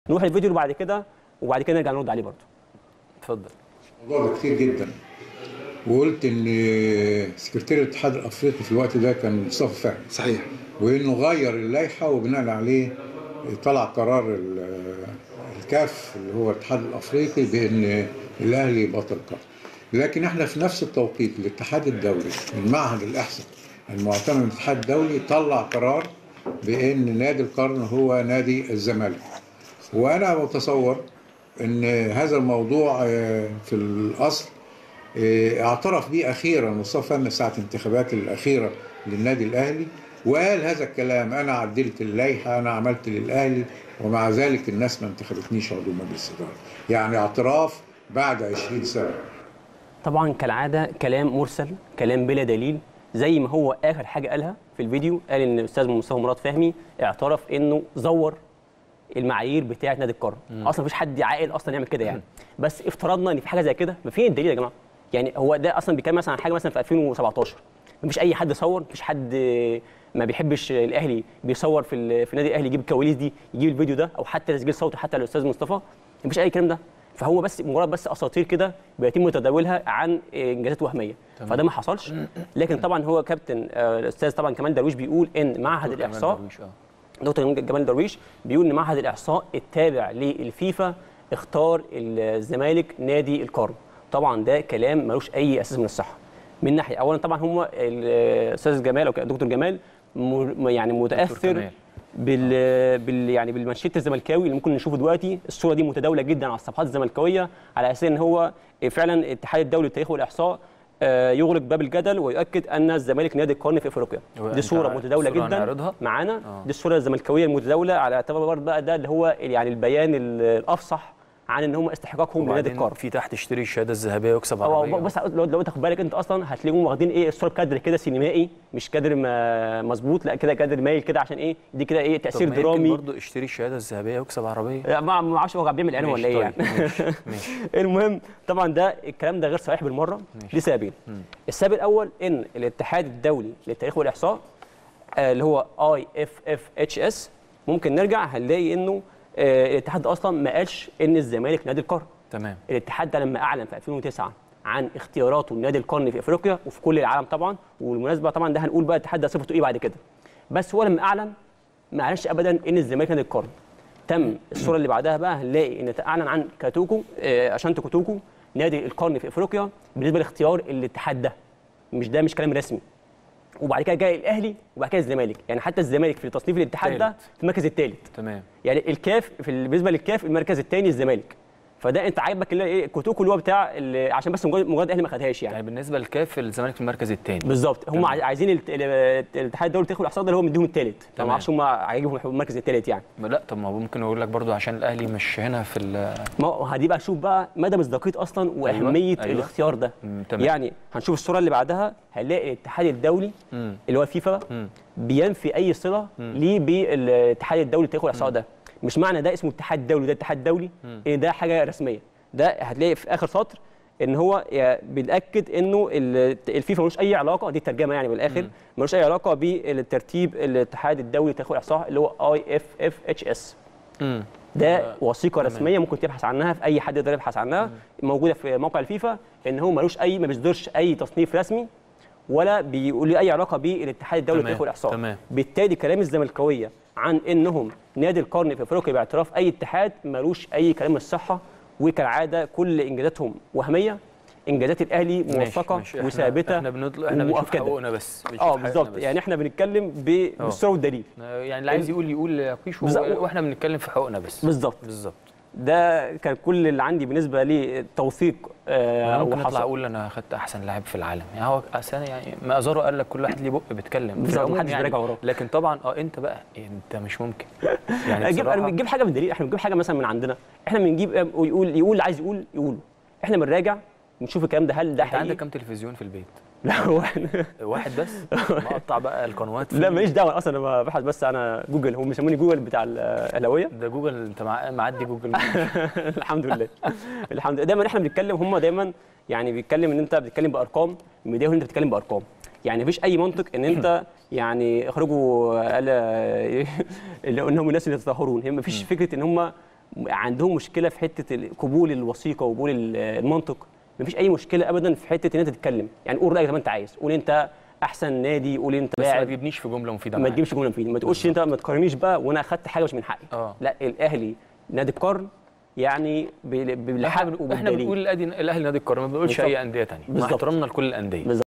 نروح الفيديو اللي بعد كده وبعد كده نرجع نرد عليه برضه اتفضل الموضوع ده كتير جدا وقلت ان سكرتير الاتحاد الافريقي في الوقت ده كان مصطفى فهمي صحيح وانه غير اللائحه وبناء عليه طلع قرار ال- الكاف اللي هو الاتحاد الافريقي بان الاهلي بطل قرن لكن احنا في نفس التوقيت الاتحاد الدولي المعهد الاحسن المعتمد من الاتحاد الدولي طلع قرار بان نادي القرن هو نادي الزمالك وانا متصور ان هذا الموضوع آه، في الاصل آه، اعترف به اخيرا مصطفى فهمي ساعه الانتخابات الاخيره للنادي الاهلي وقال هذا الكلام انا عدلت اللائحه انا عملت للاهلي ومع ذلك الناس ما انتخبتنيش عضو مجلس اداره يعني اعتراف بعد 20 سنه طبعا كالعاده كلام مرسل كلام بلا دليل زي ما هو اخر حاجه قالها في الفيديو قال ان الاستاذ مصطفى مراد فهمي اعترف انه زور المعايير بتاعه نادي القرن اصلا مفيش حد عاقل اصلا يعمل كده يعني بس افترضنا ان في حاجه زي كده ما فين الدليل يا جماعه يعني هو ده اصلا بيتكلم مثلا عن حاجه مثلا في 2017 مفيش اي حد صور مفيش حد ما بيحبش الاهلي بيصور في ال- في النادي الاهلي يجيب الكواليس دي يجيب الفيديو ده او حتى تسجيل صوتي حتى الاستاذ مصطفى مفيش اي كلام ده فهو بس مجرد بس اساطير كده بيتم تداولها عن انجازات وهميه فده ما حصلش لكن طبعا هو كابتن آه، الاستاذ طبعا كمال درويش بيقول ان معهد دكتور كمال الاحصاء درويش، آه. دكتور جمال درويش بيقول ان معهد الاحصاء التابع للفيفا اختار الزمالك نادي القرن طبعا ده كلام ملوش اي اساس من الصحه من ناحيه اولا طبعا هم الاستاذ جمال او دكتور جمال م- يعني متاثر كمال. بال, بال يعني بالمانشيت الزملكاوي اللي ممكن نشوفه دلوقتي الصوره دي متداوله جدا على الصفحات الزملكاويه على اساس ان هو فعلا الاتحاد الدولي للتاريخ والاحصاء آه، يغلق باب الجدل ويؤكد ان الزمالك نادي القرن في افريقيا هو دي أنت صوره متداوله الصورة جدا هنعرضها؟ معانا آه. دي الصوره الزملكاويه المتداوله على اعتبار بقى ده اللي هو يعني البيان ال- الافصح عن ان هم استحقاقهم لنادي وبعدين القرن في تحت اشتري الشهاده الذهبيه واكسب أو عربيه بس لو لو تاخد بالك انت اصلا هتلاقيهم واخدين ايه الصوره بكادر كده سينمائي مش كادر ما- مظبوط لا كده كادر مايل كده عشان ايه دي كده ايه طب تاثير ما يمكن درامي برضه اشتري الشهاده الذهبيه واكسب عربيه لا، ما ما اعرفش هو بيعمل اعلان ولا ايه يعني ماشي، طيب، ماشي ماشي المهم طبعا ده الكلام ده غير صحيح بالمره ماشي. لسببين السبب الاول ان الاتحاد الدولي للتاريخ والاحصاء آه، اللي هو اي اف اف اتش اس ممكن نرجع هنلاقي انه آه، الاتحاد ده اصلا ما قالش ان الزمالك نادي القرن تمام الاتحاد ده لما اعلن في 2009 عن اختياراته لنادي القرن في افريقيا وفي كل العالم طبعا والمناسبه طبعا ده هنقول بقى الاتحاد ده صفته ايه بعد كده بس هو لما اعلن ما اعلنش ابدا ان الزمالك نادي القرن تم الصوره اللي بعدها بقى هنلاقي ان اعلن عن كاتوكو آه، اشانتي كوتوكو نادي القرن في افريقيا بالنسبه لاختيار الاتحاد ده مش ده مش كلام رسمي وبعد كده جاي الاهلي وبعد كده الزمالك يعني حتى الزمالك في تصنيف الاتحاد ده تالت. في المركز الثالث تمام يعني الكاف في ال- بالنسبه للكاف المركز الثاني الزمالك فده انت عاجبك اللي هو ايه كوتوكو اللي هو بتاع اللي عشان بس مجرد مجرد الاهلي ما خدهاش يعني يعني بالنسبه للكاف الزمالك في المركز الثاني بالظبط هم تمام. عاي- عايزين الت- ال- الاتحاد الدولي للتاريخ والاحصاء ده اللي هو مديهم الثالث فما تمام. اعرفش هم عاجبهم المركز الثالث يعني لا طب ما هو ممكن اقول لك برضو عشان الاهلي مش هنا في ال- ما هو هدي بقى شوف بقى مدى مصداقيه اصلا واهميه أيوة. أيوة. الاختيار ده مم، تمام. يعني هنشوف الصوره اللي بعدها هنلاقي الاتحاد الدولي مم. اللي هو الفيفا مم. بينفي اي صله ليه بالاتحاد الدولي للتاريخ والاحصاء ده مش معنى ده اسمه اتحاد دولي ده اتحاد دولي ان ده حاجه رسميه ده هتلاقي في اخر سطر ان هو يا- بنأكد انه ال- الفيفا ملوش اي علاقه دي الترجمه يعني بالاخر ملوش اي علاقه بالترتيب الاتحاد الدولي للتاريخ والاحصاء اللي هو اي اف اف اتش اس مم. ده وثيقه رسميه ممكن تبحث عنها في اي حد يقدر يبحث عنها موجوده في موقع الفيفا ان هو ملوش اي ما بيصدرش اي تصنيف رسمي ولا بيقول لي اي علاقه بالاتحاد الدولي تمام، للتاريخ والاحصاء تمام. بالتالي كلام الزملكاويه عن انهم نادي القرن في افريقيا باعتراف اي اتحاد ملوش اي كلام من الصحه وكالعاده كل انجازاتهم وهميه انجازات الاهلي ماشي، موثقه ماشي. إحنا- وثابته احنا بنطلع احنا بنشوف ومؤكدة. حقوقنا بس بنشوف اه حقوقنا بالظبط بس. يعني احنا بنتكلم ب- بالصوره والدليل يعني اللي عايز يقول يقول يا قيش بالظبط. و- واحنا بنتكلم في حقوقنا بس بالظبط بالظبط ده كان كل اللي عندي بالنسبه لتوثيق آه انا ممكن وحصل. اطلع اقول انا خدت احسن لاعب في العالم يعني هو أصل أنا يعني ما ازارو قال لك كل واحد ليه بق بيتكلم في بالظبط، العموم محدش بيراجع وراه. لكن طبعا اه انت بقى انت مش ممكن يعني اجيب بصراحة- انا بنجيب حاجه من دليل احنا بنجيب حاجه مثلا من عندنا احنا بنجيب آه، ويقول يقول اللي عايز يقول يقوله احنا بنراجع نشوف الكلام ده هل ده انت عندك حقيقي كام تلفزيون في البيت لا هو إحنا- واحد بس مقطع بقى القنوات لا فيه. ماليش دعوه اصلا انا ببحث بس انا جوجل هم بيسموني جوجل بتاع الاهلاويه ده جوجل انت مع- معدي جوجل الحمد لله الحمد لله دايما احنا بنتكلم هم دايما يعني بيتكلم ان انت بتتكلم بارقام مديهم ان انت بتتكلم بارقام يعني مفيش اي منطق ان انت يعني اخرجوا قال اللي انهم الناس اللي يتظاهرون هي مفيش فكره ان هم عندهم مشكله في حته ال- قبول الوثيقه وقبول ال- المنطق مفيش اي مشكله ابدا في حته ان انت تتكلم يعني قول رايك زي ما انت عايز قول انت احسن نادي قول انت بس ما لاعب تجيبنيش في جمله مفيده ما معاك. تجيبش جمله مفيده ما تقولش انت ما تقارنيش بقى وانا اخدت حاجه مش من حقي اه. لا الاهلي نادي القرن يعني بال- احنا بالحق بن- احنا وبالدليل بنقول الاهلي الاهلي نادي القرن ما بنقولش بالظبط. اي انديه ثانيه مع بالظبط. احترامنا لكل الانديه بالظبط